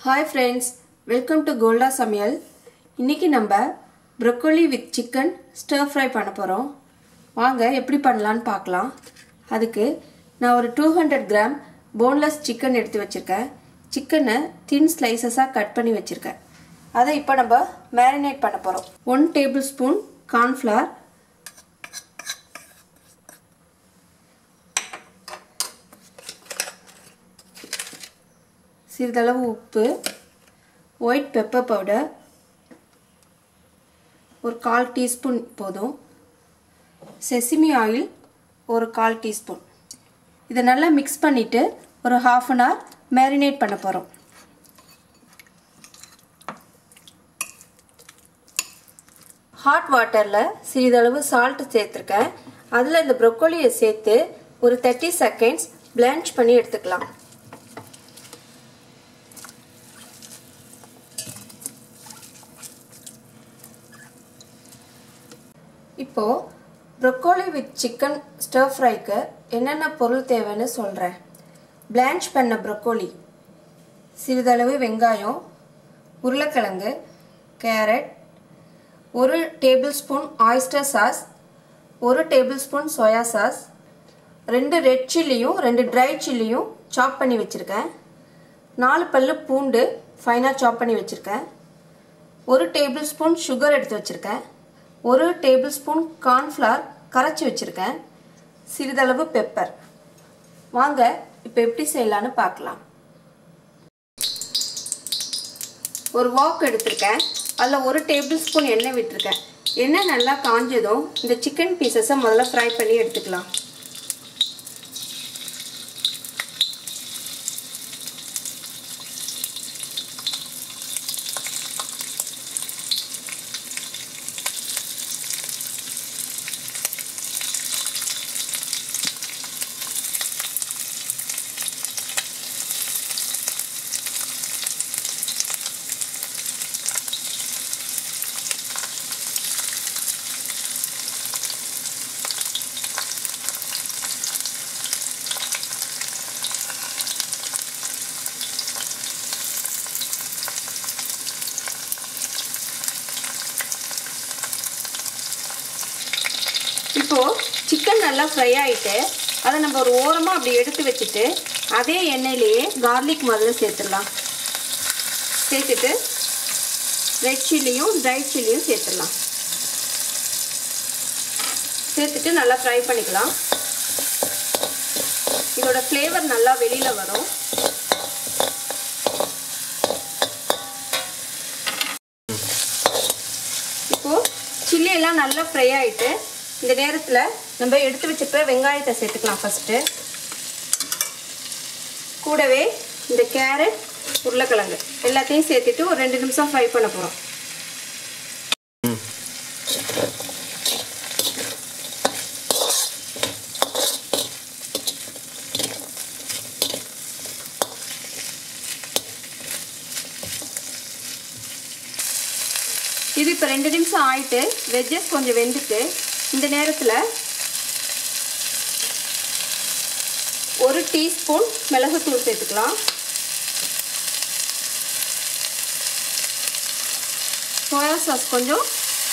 hi friends welcome to கோல்டா சமையல் இன்றைக்கி நம்ம broccoli with chicken stir fry பண்ண போகிறோம் வாங்க எப்படி பண்ணலான்னு பார்க்கலாம் அதுக்கு நான் ஒரு two hundred gram boneless chicken எடுத்து வச்சுருக்கேன் சிக்கனை தின் ஸ்லைசஸாக கட் பண்ணி வச்சுருக்கேன் அதை இப்போ நம்ம மேரினேட் பண்ண போகிறோம் ஒன் டேபிள் ஸ்பூன் கார்ன்ஃப்ளவர் சிறிதளவு உப்பு ஒயிட் பெப்பர் பவுடர் ஒரு கால் டீஸ்பூன் போதும் செசிமி ஆயில் ஒரு கால் டீஸ்பூன் இதை நல்லா மிக்ஸ் பண்ணிவிட்டு ஒரு ஹாஃப் அன் ஹவர் மேரினேட் பண்ண போகிறோம் ஹாட் வாட்டரில் சிறிதளவு சால்ட் சேர்த்துருக்கேன் அதில் இந்த ப்ரொக்கோலியை சேர்த்து ஒரு தேர்ட்டி செகண்ட்ஸ் பிளான்ச் பண்ணி எடுத்துக்கலாம் இப்போது ப்ரொக்கோலி வித் சிக்கன் ஸ்டர் ஃப்ரைக்கு என்னென்ன பொருள் தேவைன்னு சொல்கிறேன் பிளான்ச் பண்ண ப்ரொக்கோலி சிறிதளவு வெங்காயம் உருளைக்கிழங்கு கேரட் ஒரு டேபிள் ஸ்பூன் ஆயிஸ்டர் சாஸ் ஒரு டேபிள் ஸ்பூன் சோயா சாஸ் ரெண்டு ரெட் சில்லியும் ரெண்டு ட்ரை சில்லியும் சாப் பண்ணி வச்சுருக்கேன் நாலு பல்லு பூண்டு ஃபைனாக சாப் பண்ணி வச்சுருக்கேன் ஒரு டேபிள் ஸ்பூன் சுகர் எடுத்து வச்சுருக்கேன் ஒரு டேபிள் ஸ்பூன் கார்ன்ஃப்ளவர் கரைச்சி வச்சுருக்கேன் சிறிதளவு பெப்பர் வாங்க இப்போ எப்படி செய்யலான்னு பார்க்கலாம் ஒரு வாக் எடுத்திருக்கேன் அதில் ஒரு டேபிள் ஸ்பூன் எண்ணெய் விட்டுருக்கேன் எண்ணெய் நல்லா காஞ்சதும் இந்த சிக்கன் பீசஸை முதல்ல ஃப்ரை பண்ணி எடுத்துக்கலாம் இப்போது சிக்கன் நல்லா ஃப்ரை ஆகிட்டு அதை நம்ம ஒரு ஓரமாக அப்படி எடுத்து வச்சுட்டு அதே எண்ணெயிலேயே கார்லிக் முதல்ல சேர்த்துடலாம் சேர்த்துட்டு ரெட் சில்லியும் ட்ரை சில்லியும் சேர்த்துடலாம் சேர்த்துட்டு நல்லா ஃப்ரை பண்ணிக்கலாம் இதோட ஃப்ளேவர் நல்லா வெளியில் வரும் இப்போது சில்லி எல்லாம் நல்லா ஃப்ரை ஆகிட்டு இந்த நேரத்தில் நம்ம எடுத்து வச்சுருக்க வெங்காயத்தை சேர்த்துக்கலாம் ஃபஸ்ட்டு கூடவே இந்த கேரட் உருளைக்கிழங்கு எல்லாத்தையும் சேர்த்துட்டு ஒரு ரெண்டு நிமிஷம் ஃப்ரை பண்ண போகிறோம் இது இப்போ ரெண்டு நிமிஷம் ஆயிட்டு வெஜ்ஜஸ் கொஞ்சம் வெந்துட்டு இந்த நேரத்தில் ஒரு டீஸ்பூன் மிளகுத்தூள் சேர்த்துக்கலாம் சோயா சாஸ் கொஞ்சம்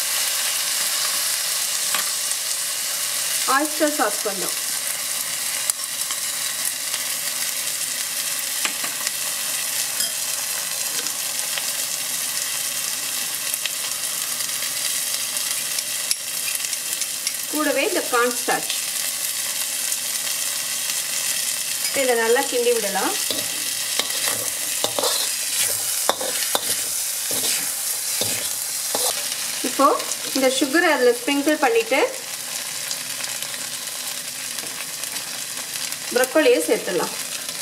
ஆயிஸ்டர் சாஸ் கொஞ்சம் கூடவே இந்த கார்ன் ஸ்டார்ச் இதை நல்லா கிண்டி விடலாம் இப்போ இந்த சுகரை அதில் ஸ்ப்ரிங்கிள் பண்ணிட்டு ப்ரொக்கோலியை சேர்த்துடலாம்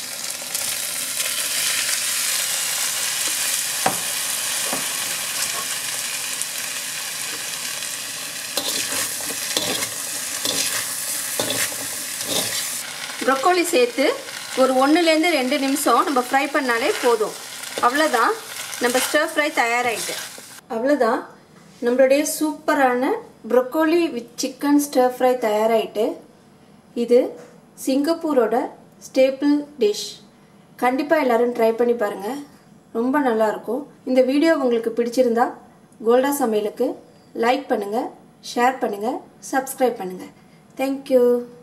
ப்ரொக்கோலி சேர்த்து ஒரு ஒன்றுலேருந்து ரெண்டு நிமிஷம் நம்ம ஃப்ரை பண்ணாலே போதும் அவ்வளோதான் நம்ம ஸ்டர் ஃப்ரை தயாராகிட்டு அவ்வளோதான் நம்மளுடைய சூப்பரான broccoli with chicken stir fry தயாராகிட்டு இது சிங்கப்பூரோட ஸ்டேப்பிள் டிஷ் கண்டிப்பாக எல்லோரும் ட்ரை பண்ணி பாருங்கள் ரொம்ப நல்லாயிருக்கும் இந்த வீடியோ உங்களுக்கு பிடிச்சிருந்தா கோல்டா சமையலுக்கு லைக் பண்ணுங்கள் ஷேர் பண்ணுங்கள் சப்ஸ்கிரைப் பண்ணுங்கள் தேங்க்யூ